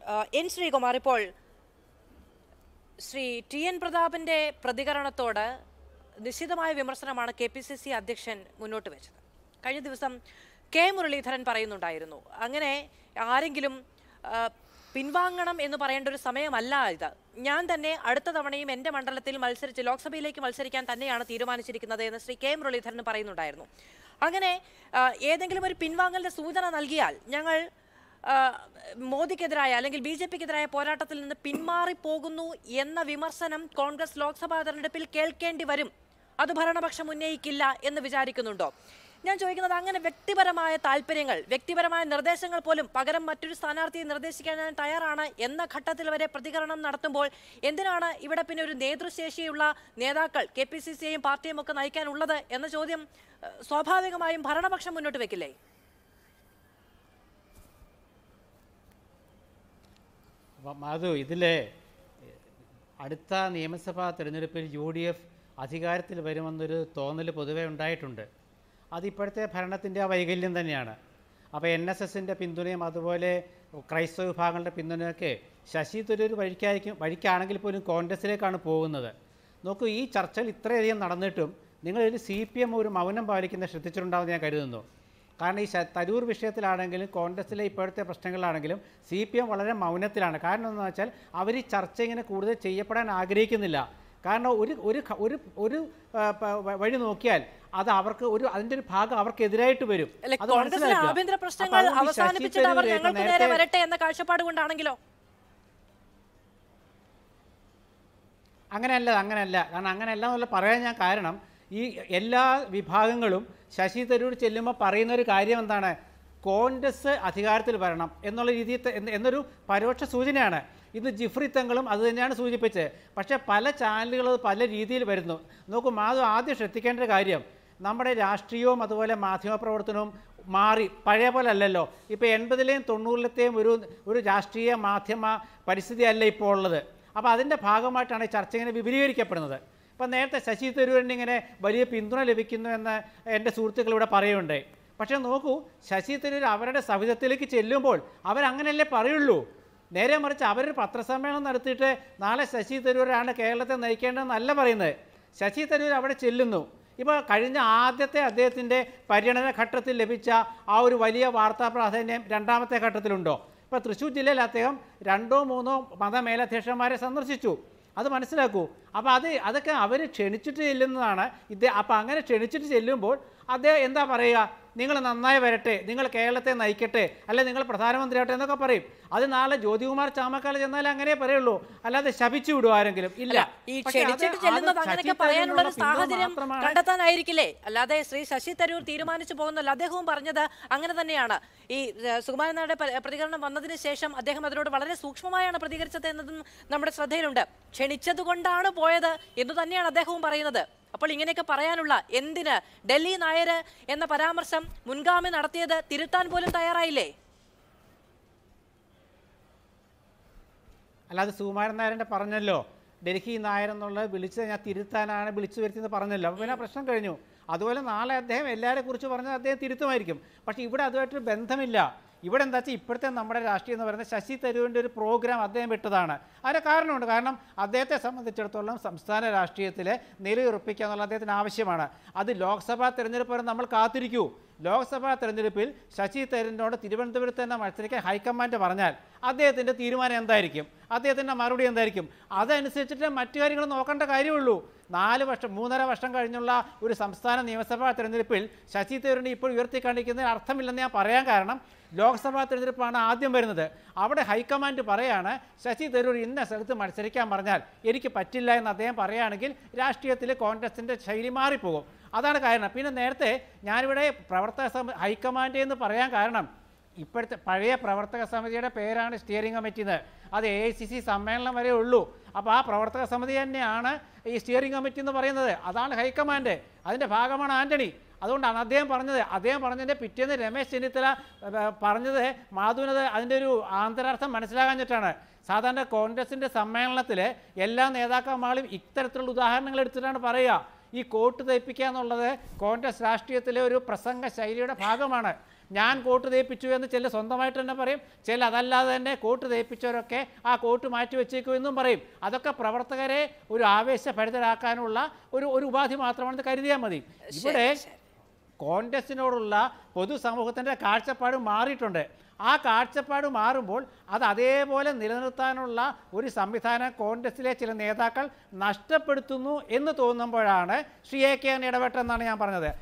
ആ, എൻ ശ്രീകുമാർ ഇപ്പോൾ Shri T N പ്രതാപന്റെ പ്രതികരണത്തോട് നിശ്ചിതമായ വിമർശനമാണ് കെ പി സി സി അധ്യക്ഷൻ മുന്നോട്ട് വെച്ചത് കഴിഞ്ഞ ദിവസം കെ മുരളീധരൻ പറയുന്നുണ്ടായിരുന്നു അങ്ങനെ ആരെങ്കിലും ആ, പിൻവാങ്ങണം എന്ന് പറയേണ്ട ഒരു സമയമല്ല ഇത് ഞാൻ തന്നെ അടുത്ത തവണയും എൻ്റെ മണ്ഡലത്തിൽ മത്സരിച്ച് ലോക്സഭയിലേക്ക് മത്സരിക്കാൻ തന്നെയാണ് തീരുമാനിച്ചിരിക്കുന്നത് എന്ന് ശ്രീ കെ മുരളീധരൻ പറയുന്നുണ്ടായിരുന്നു അങ്ങനെ ആ, ഏതെങ്കിലും ഒരു പിൻവാങ്ങലിന്റെ സൂചന നൽകിയാൽ ഞങ്ങൾ ആ, മോദിക്കെതിരായ അല്ലെങ്കിൽ ബി ജെ പിക്കെതിരായ പോരാട്ടത്തിൽ നിന്ന് പിന്മാറിപ്പോകുന്നു എന്ന വിമർശനം കോൺഗ്രസ് ലോക്സഭാ തെരഞ്ഞെടുപ്പിൽ കേൾക്കേണ്ടി വരും അത് ഭരണപക്ഷം ഉന്നയിക്കില്ല എന്ന് വിചാരിക്കുന്നുണ്ടോ ഞാൻ ചോദിക്കുന്നത് അങ്ങനെ വ്യക്തിപരമായ താല്പര്യങ്ങൾ വ്യക്തിപരമായ നിർദ്ദേശങ്ങൾ പോലും പകരം മറ്റൊരു സ്ഥാനാർത്ഥിയെ നിർദ്ദേശിക്കാൻ ഞാൻ തയ്യാറാണ് എന്ന ഘട്ടത്തിൽ വരെ പ്രതികരണം നടത്തുമ്പോൾ എന്തിനാണ് ഇവിടെ പിന്നെ ഒരു നേതൃശേഷിയുള്ള നേതാക്കൾ കെ പി സി സിയെയും പാർട്ടിയും ഒക്കെ നയിക്കാനുള്ളത് എന്ന ചോദ്യം ഏഹ്, സ്വാഭാവികമായും ഭരണപക്ഷം മുന്നോട്ട് വെക്കില്ലേ അപ്പം മാധു ഇതിലെ അടുത്ത നിയമസഭാ തിരഞ്ഞെടുപ്പിൽ യു ഡി എഫ് അധികാരത്തിൽ വരുമെന്നൊരു തോന്നൽ പൊതുവേ ഉണ്ടായിട്ടുണ്ട് അതിപ്പോഴത്തെ ഭരണത്തിൻ്റെ ആ വൈകല്യം തന്നെയാണ് അപ്പോൾ എൻ എസ് എസിൻ്റെ പിന്തുണയും അതുപോലെ ക്രൈസ്തവ വിഭാഗങ്ങളുടെ പിന്തുണയൊക്കെ ശശി തരൂർ വഴിക്കായിരിക്കും വഴിക്കാണെങ്കിൽ പോലും കോൺഗ്രസിലേക്കാണ് പോകുന്നത് നോക്കൂ ഈ ചർച്ചകൾ ഇത്രയധികം നടന്നിട്ടും നിങ്ങൾ ഇതിൽ സി പി എം ഒരു മൗനം പാലിക്കുന്നത് ശ്രദ്ധിച്ചിട്ടുണ്ടാവുമെന്ന് ഞാൻ കരുതുന്നു കാരണം ഈ ശ- തരൂർ വിഷയത്തിലാണെങ്കിലും കോൺഗ്രസിലെ ഇപ്പോഴത്തെ പ്രശ്നങ്ങളിലാണെങ്കിലും സി പി എം വളരെ മൗനത്തിലാണ് കാരണം എന്താണെന്ന് വെച്ചാൽ അവർ ഈ ചർച്ച ഇങ്ങനെ കൂടുതൽ ചെയ്യപ്പെടാൻ ആഗ്രഹിക്കുന്നില്ല കാരണം ഒരു ഒരു ഘ- ഒരു ഒരു ആ, പ- വ- വഴി നോക്കിയാൽ അത് അവർക്ക് ഒരു അതിൻ്റെ ഒരു ഭാഗം അവർക്കെതിരായിട്ട് വരും അല്ലെ അത് കോൺഗ്രസിലെ മനസ്സിലാക്കുക. ആഭ്യന്തര അപ്പോൾ പ്രശ്നങ്ങൾ അതുകൊണ്ട് ഈ ശശി അവസാനിപ്പിച്ചിട്ട് അവർ തരൂർ ഞങ്ങൾക്ക് നേരെ നേരത്തെ- വരട്ടെ എന്ന കാഴ്ചപ്പാട് കൊണ്ടാണെങ്കിലോ അങ്ങനെയല്ല അങ്ങനെയല്ല കാരണം അങ്ങനെയല്ല എന്നുള്ള പറയാൻ ഞാൻ കാരണം ഈ എല്ലാ വിഭാഗങ്ങളും ശശി തരൂർ ചെല്ലുമ്പോൾ പറയുന്ന ഒരു കാര്യം എന്താണ് കോൺഗ്രസ് അധികാരത്തിൽ വരണം എന്നുള്ള രീതിയിൽ ത- എന്ന- എന്നൊരു പരോക്ഷ സൂചനയാണ് ഇത് ജിഫ്രി തങ്ങളും അത് തന്നെയാണ് സൂചിപ്പിച്ചത് പക്ഷേ പല ചാനലുകളും അത് പല രീതിയിൽ വരുന്നു നോക്കൂ മാധവ് ആദ്യം ശ്രദ്ധിക്കേണ്ട ഒരു കാര്യം നമ്മുടെ രാഷ്ട്രീയവും അതുപോലെ മാധ്യമപ്രവർത്തനവും മാറി പഴയ പോലെ അല്ലല്ലോ ഇപ്പോൾ എൺപതിലെയും തൊണ്ണൂറിലത്തെയും ഒരു ഒരു രാഷ്ട്രീയ മാധ്യമ പരിസ്ഥിതി അല്ല ഇപ്പോൾ ഉള്ളത് അപ്പോൾ അതിൻ്റെ ഭാഗമായിട്ടാണ് ഈ ചർച്ച ഇങ്ങനെ വിപുലീകരിക്കപ്പെടുന്നത് ഇപ്പം നേരത്തെ ശശി തരൂരിന് ഇങ്ങനെ വലിയ പിന്തുണ ലഭിക്കുന്നു എന്ന് എൻ്റെ സുഹൃത്തുക്കൾ ഇവിടെ പറയുന്നുണ്ട് പക്ഷേ നോക്കൂ ശശി തരൂർ അവരുടെ സവിധത്തിലേക്ക് ചെല്ലുമ്പോൾ അവരങ്ങനെയല്ലേ പറയുള്ളൂ നേരെ മറിച്ച് അവരൊരു പത്രസമ്മേളനം നടത്തിയിട്ട് നാളെ ശശി തരൂരാണ് കേരളത്തെ നയിക്കേണ്ടതെന്നല്ല പറയുന്നത് ശശി തരൂർ അവിടെ ചെല്ലുന്നു ഇപ്പോൾ കഴിഞ്ഞ ആദ്യത്തെ അദ്ദേഹത്തിൻ്റെ പര്യടന ഘട്ടത്തിൽ ലഭിച്ച ആ ഒരു വലിയ വാർത്താ പ്രാധാന്യം രണ്ടാമത്തെ ഘട്ടത്തിലുണ്ടോ ഇപ്പോൾ തൃശ്ശൂർ ജില്ലയിൽ അദ്ദേഹം രണ്ടോ മൂന്നോ മതമേലധ്യക്ഷന്മാരെ സന്ദർശിച്ചു അത് മനസ്സിലാക്കൂ അപ്പോൾ അത് അതൊക്കെ അവർ ക്ഷണിച്ചിട്ട് ചെല്ലുന്നതാണ് ഇദ്ദേഹം അപ്പോൾ അങ്ങനെ ക്ഷണിച്ചിട്ട് ചെല്ലുമ്പോൾ അദ്ദേഹം എന്താ പറയുക നിങ്ങൾ നന്നായി വരട്ടെ നിങ്ങൾ കേരളത്തെ നയിക്കട്ടെ അല്ലെ നിങ്ങൾ പ്രധാനമന്ത്രിയാവട്ടെ എന്നൊക്കെ പറയും അത് നാളെ ജ്യോതികുമാർ ചാമക്കാല ചെന്നാൽ അങ്ങനെ പറയുള്ളൂ അല്ലാതെ ശപിച്ചു വിടും ആരെങ്കിലും ഇല്ല ഈ പക്ഷേ അത് ക്ഷണിച്ചിട്ട് അത് ചെല്ലുന്നത് ശശി അങ്ങനെയൊക്കെ തരൂരിനുള്ള പറയാനുള്ള ഒരു പിന്തുണ സാഹചര്യം മാത്രമാണ് കണ്ടെത്താനായിരിക്കില്ലേ അല്ലാതെ ശ്രീ ശശി തരൂർ തീരുമാനിച്ചു പോകുന്നല്ലോ അദ്ദേഹവും പറഞ്ഞത് അങ്ങനെ തന്നെയാണ് ഈ ഏഹ്, സുകുമാരൻ നായരുടെ പ- പ്രതികരണം വന്നതിന് ശേഷം അദ്ദേഹം അതിനോട് വളരെ സൂക്ഷ്മമായാണ് പ്രതികരിച്ചത് എന്നതും നമ്മുടെ ശ്രദ്ധയിലുണ്ട് ക്ഷണിച്ചത് കൊണ്ടാണ് പോയത് എന്ന് തന്നെയാണ് അദ്ദേഹവും പറയുന്നത് അപ്പോൾ ഇങ്ങനെയൊക്കെ പറയാനുള്ള എന്തിന് ഡൽഹി നായർ എന്ന പരാമർശം മുൻഗാമി നടത്തിയത് തിരുത്താൻ പോലും തയ്യാറായില്ലേ അല്ലാതെ സുകുമാരൻ നായരൻ്റെ പറഞ്ഞല്ലോ ഡൽഹി നായർ എന്നുള്ളത് വിളിച്ചത് ഞാൻ തിരുത്താനാണ് വിളിച്ചു വരുത്തിയെന്ന് പറഞ്ഞല്ലോ അപ്പോൾ പിന്നെ ആ പ്രശ്നം കഴിഞ്ഞു അതുപോലെ നാളെ അദ്ദേഹം എല്ലാവരെ കുറിച്ച് പറഞ്ഞത് അദ്ദേഹം തിരുത്തുമായിരിക്കും പക്ഷേ ഇവിടെ അതുമായിട്ടൊരു ബന്ധമില്ല ഇവിടെ എന്താ വെച്ചാൽ ഇപ്പോഴത്തെ നമ്മുടെ രാഷ്ട്രീയം എന്ന് പറയുന്നത് ശശി തരൂരിൻ്റെ ഒരു പ്രോഗ്രാം അദ്ദേഹം വിട്ടതാണ് അതിന് കാരണമുണ്ട് കാരണം അദ്ദേഹത്തെ സംബന്ധിച്ചിടത്തോളം സംസ്ഥാന രാഷ്ട്രീയത്തിലെ നിലയുറപ്പിക്കുക എന്നുള്ള അദ്ദേഹത്തിന് ആവശ്യമാണ് അത് ലോക്സഭാ തെരഞ്ഞെടുപ്പ് വരെ നമ്മൾ കാത്തിരിക്കൂ ലോക്സഭാ തെരഞ്ഞെടുപ്പിൽ ശശി തരൂരിനോട് തിരുവനന്തപുരത്ത് തന്നെ മത്സരിക്കാൻ ഹൈക്കമാൻഡ് പറഞ്ഞാൽ അദ്ദേഹത്തിൻ്റെ തീരുമാനം എന്തായിരിക്കും അദ്ദേഹത്തിൻ്റെ മറുപടി എന്തായിരിക്കും അതനുസരിച്ചിട്ട് മറ്റു കാര്യങ്ങൾ നോക്കേണ്ട കാര്യമുള്ളൂ നാല് വർഷം മൂന്നര വർഷം കഴിഞ്ഞുള്ള ഒരു സംസ്ഥാന നിയമസഭാ തെരഞ്ഞെടുപ്പിൽ ശശി തരൂരിനെ ഇപ്പോൾ ഉയർത്തി കാണിക്കുന്നതിന് അർത്ഥമില്ലെന്ന് ഞാൻ പറയാൻ കാരണം ലോക്സഭാ തെരഞ്ഞെടുപ്പാണ് ആദ്യം വരുന്നത് അവിടെ ഹൈക്കമാൻഡ് പറയാണ് ശശി തരൂർ ഇന്ന സ്ഥലത്ത് മത്സരിക്കാൻ പറഞ്ഞാൽ എനിക്ക് പറ്റില്ല എന്ന് അദ്ദേഹം പറയുകയാണെങ്കിൽ രാഷ്ട്രീയത്തിൽ കോൺഗ്രസിൻ്റെ ശൈലി മാറിപ്പോകും അതാണ് കാരണം പിന്നെ നേരത്തെ ഞാനിവിടെ പ്രവർത്തക സമിതി ഹൈക്കമാൻഡ് എന്ന് പറയാൻ കാരണം ഇപ്പോഴത്തെ പഴയ പ്രവർത്തക സമിതിയുടെ പേരാണ് സ്റ്റിയറിംഗ് കമ്മിറ്റി എന്ന് അത് എ ഐ സി സി സമ്മേളനം വരെ ഉള്ളൂ അപ്പോൾ ആ പ്രവർത്തക സമിതി തന്നെയാണ് ഈ സ്റ്റിയറിംഗ് കമ്മിറ്റി എന്ന് പറയുന്നത് അതാണ് ഹൈക്കമാൻഡ് അതിൻ്റെ ഭാഗമാണ് ആൻ്റണി അതുകൊണ്ടാണ് അദ്ദേഹം പറഞ്ഞത് അദ്ദേഹം പറഞ്ഞതിൻ്റെ പിറ്റേന്ന് രമേശ് ചെന്നിത്തല ഏർ, പറഞ്ഞത് മാധുവിനത് അതിൻ്റെ ഒരു ആന്തരാർത്ഥം മനസ്സിലാകാഞ്ഞിട്ടാണ് സാധാരണ കോൺഗ്രസിൻ്റെ സമ്മേളനത്തിൽ എല്ലാ നേതാക്കന്മാരും ഇത്തരത്തിലുള്ള ഉദാഹരണങ്ങൾ എടുത്തിട്ടാണ് പറയുക ഈ കോട്ട് തയ്പ്പിക്കുക എന്നുള്ളത് കോൺഗ്രസ് രാഷ്ട്രീയത്തിലെ ഒരു പ്രസംഗ ശൈലിയുടെ ഭാഗമാണ് ഞാൻ കോട്ട് തേപ്പിച്ചു എന്ന് ചില സ്വന്തമായിട്ട് തന്നെ പറയും ചില അതല്ലാതെ തന്നെ കോട്ട് തേപ്പിച്ചവരൊക്കെ ആ കോട്ട് മാറ്റി വെച്ചേക്കും എന്നും പറയും അതൊക്കെ പ്രവർത്തകരെ ഒരു ആവേശഭരിതരാക്കാനുള്ള ഒരു ഒരു ഉപാധി മാത്രമാണെന്ന് കരുതിയാൽ മതി ഇവിടെ കോൺഗ്രസിനോടുള്ള പൊതുസമൂഹത്തിൻ്റെ കാഴ്ചപ്പാട് മാറിയിട്ടുണ്ട് ആ കാഴ്ചപ്പാട് മാറുമ്പോൾ അത് അതേപോലെ നിലനിർത്താനുള്ള ഒരു സംവിധാനം കോൺഗ്രസിലെ ചില നേതാക്കൾ നഷ്ടപ്പെടുത്തുന്നു എന്ന് തോന്നുമ്പോഴാണ് ശ്രീ എ കെ ഇടപെട്ടെന്നാണ് ഞാൻ പറഞ്ഞത്